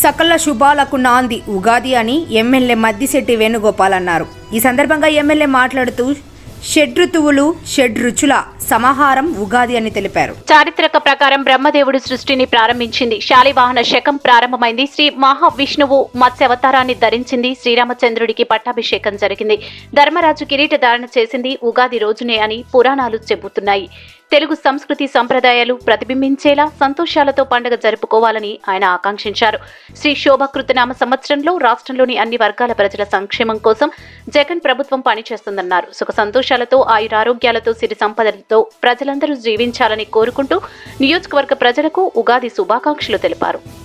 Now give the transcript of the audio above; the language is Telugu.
సకల శుభాలకు నాంది ఉగాది అని ఎమ్మెల్యే మద్దిశెట్టి వేణుగోపాల్ అన్నారు ఈ సందర్భంగా ఎమ్మెల్యే మాట్లాడుతూ షడ్రుతువులు షడ్రుచుల సమాహారం ఉగాది అని తెలిపారు చారిత్రక ప్రకారం బ్రహ్మదేవుడు సృష్టిని ప్రారంభించింది శాలివాహన శకం ప్రారంభమైంది శ్రీ మహావిష్ణువు మత్స్యవతారాన్ని ధరించింది శ్రీరామచంద్రుడికి పట్టాభిషేకం జరిగింది ధర్మరాజు కిరీట ధారణ చేసింది ఉగాది రోజునే అని పురాణాలు చెబుతున్నాయి తెలుగు సంస్కృతి సంప్రదాయాలు ప్రతిబింబించేలా సంతోషాలతో పండుగ జరుపుకోవాలని ఆయన ఆకాంక్షించారు శ్రీ శోభకృతనామ సంవత్సరంలో రాష్ట్రంలోని అన్ని వర్గాల ప్రజల సంక్షేమం కోసం జగన్ ప్రభుత్వం పనిచేస్తుందన్నారు సుఖ సంతోషాలతో ఆయురారోగ్యాలతో సిరి సంపదలతో ప్రజలందరూ జీవించాలని కోరుకుంటూ నియోజకవర్గ ప్రజలకు ఉగాది శుభాకాంక్షలు తెలిపారు